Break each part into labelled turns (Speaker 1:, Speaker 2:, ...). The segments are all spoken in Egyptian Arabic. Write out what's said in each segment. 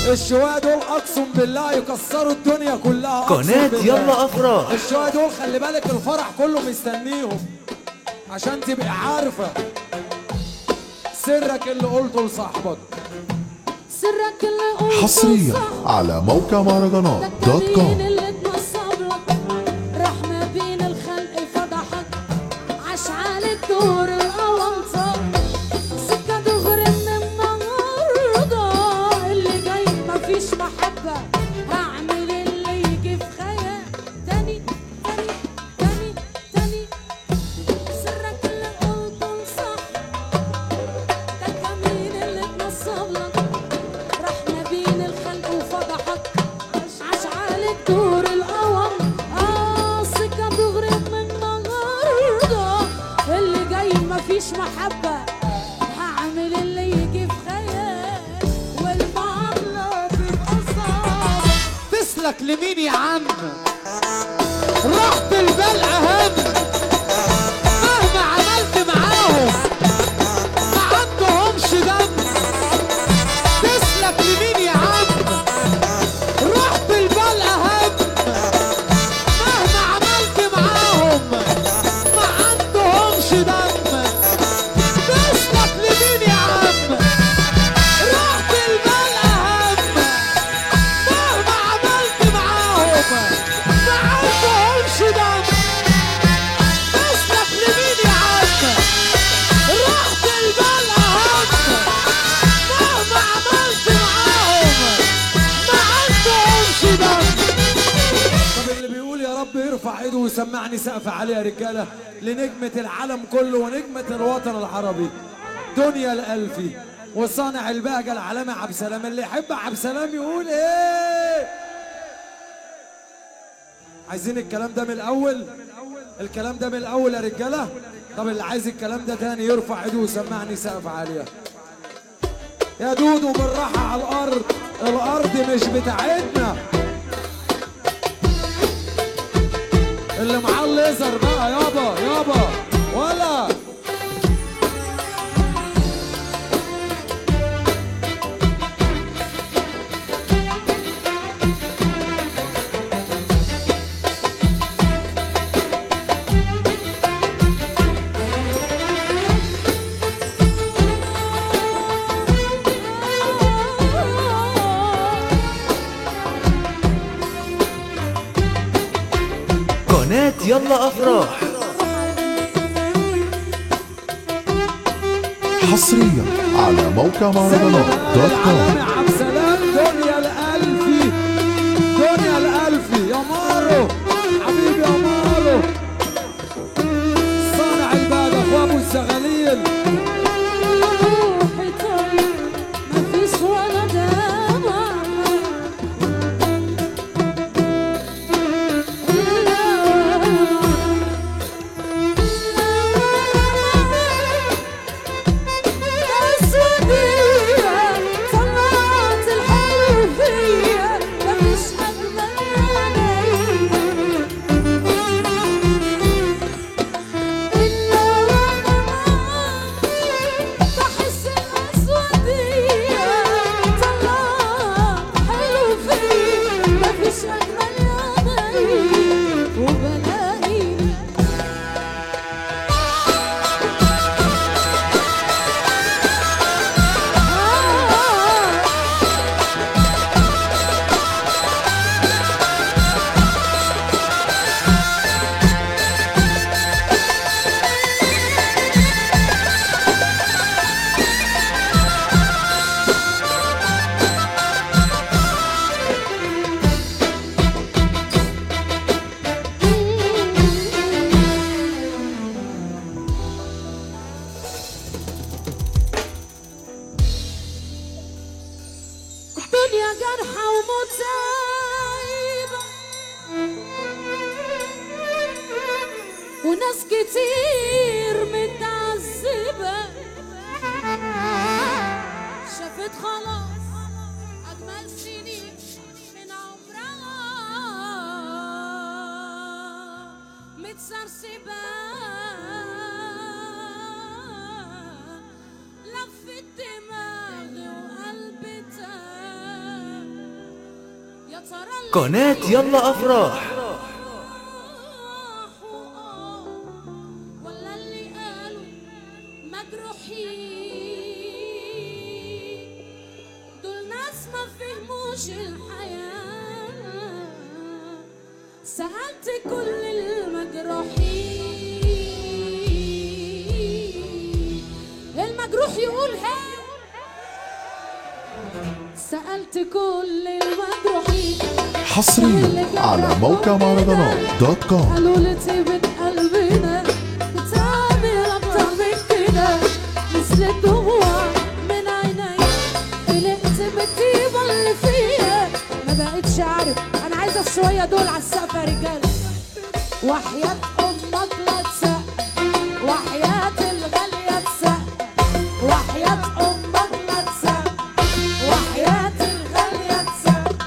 Speaker 1: الشوية دول اقسم بالله يكسروا الدنيا كلها أقسم
Speaker 2: قناة
Speaker 1: بالله.
Speaker 2: يلا افراح
Speaker 1: الشوية دول خلي بالك الفرح كله مستنيهم عشان تبقى عارفة سرك اللي قلته لصاحبك
Speaker 3: سرك اللي قلته
Speaker 4: حصريا
Speaker 3: صح.
Speaker 4: على موقع مهرجانات دوت
Speaker 3: لك
Speaker 4: كوم
Speaker 3: مين اللي اتنصب لك راح ما بين الخلق فضحك عاش على الدور الاونطه سكه دغري من النهارده اللي جاي مفيش محبه هعمل اللي يجي في خيال تاني تاني تاني تاني سرك اللي قلته صح ده كمين اللي اتنصب لك راح ما بين الخلق وفضحك عاش على الدور القوم اه سكة دغري من النهارده اللي جاي مفيش محبة هعمل اللي يجي في خيال والمعاملة بتأثر
Speaker 1: تسلك لمين يا عم راحة البال اهم مهما عملت معاهم ما عندهمش دم تسلك لمين يا عم راحة البال اهم مهما عملت معاهم ما عندهمش دم تسلك لمين يا عم راحة البال اهم مهما عملت معاهم ما عندهمش دم تسلك لمين يا عم راحة البال اهم مهما عملت معاهم ما عندهمش دم طب اللي بيقول يا رب يرفع ايده ويسمعني سقف عالي يا رجاله لنجمة العالم كله ونجمة الوطن العربي دنيا الألفي وصانع البهجة العالمي عبد السلام اللي يحب عبد السلام يقول ايه عايزين الكلام ده من الأول الكلام ده من الأول يا رجالة طب اللي عايز الكلام ده تاني يرفع ايده ويسمعني سقف عالية يا دودو بالراحة على الأرض الأرض مش بتاعتنا اللي معاه الليزر بقى يابا يابا ولا
Speaker 2: قناة يلا افراح
Speaker 4: حصريا على موقع مهرجانات دوت كوم
Speaker 1: العالمي عبد السلام دنيا الألفي دنيا الألفي يا مارو حبيبي يا مارو صانع الباب اخو ابو الزغاليل
Speaker 3: روحي طيب مفيش ولا دمع أسودية طلعت الحلو فيا مفيش أجمل عليا إلا وأنا معاك بحس الأسودية طلعت حلو فيا مفيش أجمل عليا وبلاقي الدنيا جرحى ومتعبة وناس كتير متعذبة شافت خلاص أجمل سنين من عمرها متسرسبة لفت دماغي وقلبي تاه ترى اللي
Speaker 2: قناة يلا أفراح
Speaker 3: ولا اللي قالوا مجروحين دول ناس ما فهموش الحياة سألت كل المجروحين المجروح يقول هي سألت كل المجروحين
Speaker 4: حصريا على موقع مهرجانات دوت كوم
Speaker 3: قالوا لي طيبة قلبنا بتعمل أكتر من كده مثل الدموع من عيني قلقت من الطيبة اللي فيها ما بقتش عارف أنا عايزة شوية دول على السقف يا رجالة وحياة أمك لا تسقف وحياة الغالية تسقف وحياة أمك لا تسقف وحياة الغالية تسقف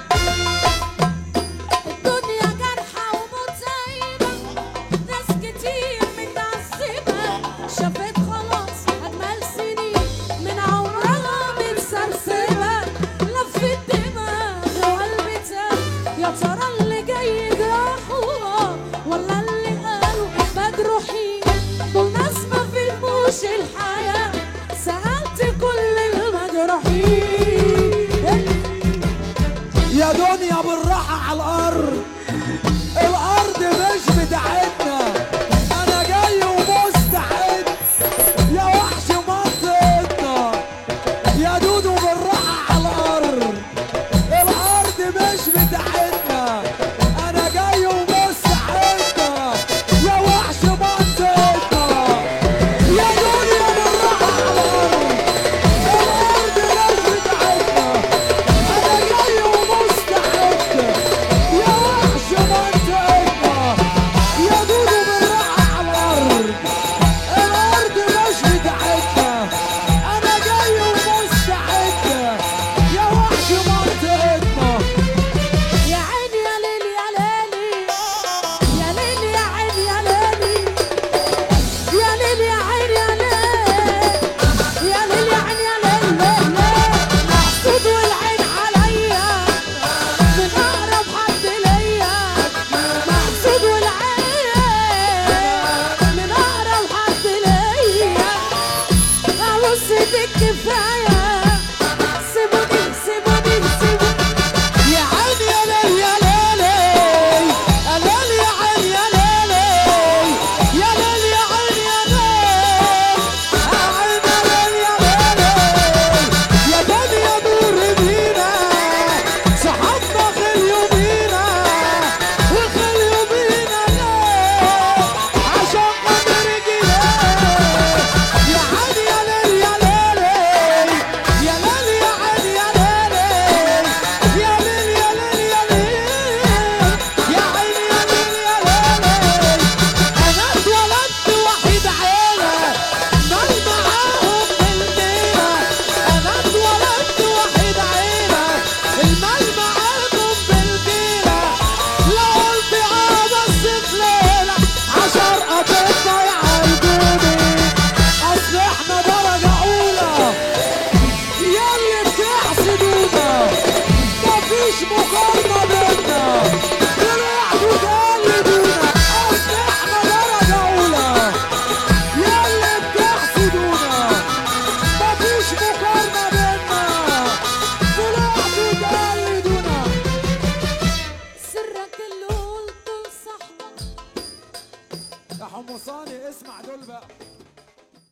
Speaker 3: الدنيا جارحة ومتعبة ناس كتير متعذبة شافت خلاص أجمل سنين من عمرها متسرسبة لفت دماغي وقلبي تاه يا ترى اللي جاي جراحوها ولا اللي قالوا مجروحين دول ناس ما فهموش الحياة سألت كل المجروحين
Speaker 1: يا دنيا بالراحة على الأرض الأرض مش بتاعتنا أنا جاي ومستعد يا وحش منطقتنا يا دودو بالراحة على الأرض الأرض مش بتاعتنا أنا جاي ومستعد يا وحش منطقتنا يا دنيا بالراحة على الأرض الأرض مش بتاعتنا أنا جاي ومستعد يا وحش منطقتنا يا دودو بالراحة على الأرض الأرض مش بتاعتنا أنا جاي ومستعد يا وحش منطقتنا
Speaker 3: يا عيني يا ليل يا ليلي يا ليل يا عيني يا ليلي يا ليل يا عيني يا ليل يا ليل يا عيني يا ليل ليل ليل محسود والعين عليا من أقرب حد ليا محسود والعين من أقرب حد ليا أبص بالكفاية سيبوني سيبوني سيبوني
Speaker 1: يا عيني يا ليل يا ليلي يا ليل يا عيني يا ليلي يا ليل يا عيني يا ليل يا عيني يا ليل يا ليلي يا دنيا نور بينا صحابنا خليوا بينا وخليوا بينا ليه عشان قدر جنيه يا عيني يا ليل يا ليلي يا ليل يا عيني يا ليلي يا ليل يا ليل يا ليل يا عيني يا ليل يا ليلي انا اتولدت وحيد عيلة نار معاهم بالليلة انا اتولدت وحيد عيلة المال معاهم بالليلة لو قلت اه بس في ليلة عشر قطتنا يعالجوني اصل احنا درجة اولى ياللي بتحسدونا مفيش مقارنة بينا طلعتوا تقلدونا اصل احنا درجة اولى ياللي بتحسدونا مفيش مقارنة بينا طلعتوا تقلدونا
Speaker 3: سرك اللي قلته لصاحبك
Speaker 1: يا حمصاني اسمع دول بقى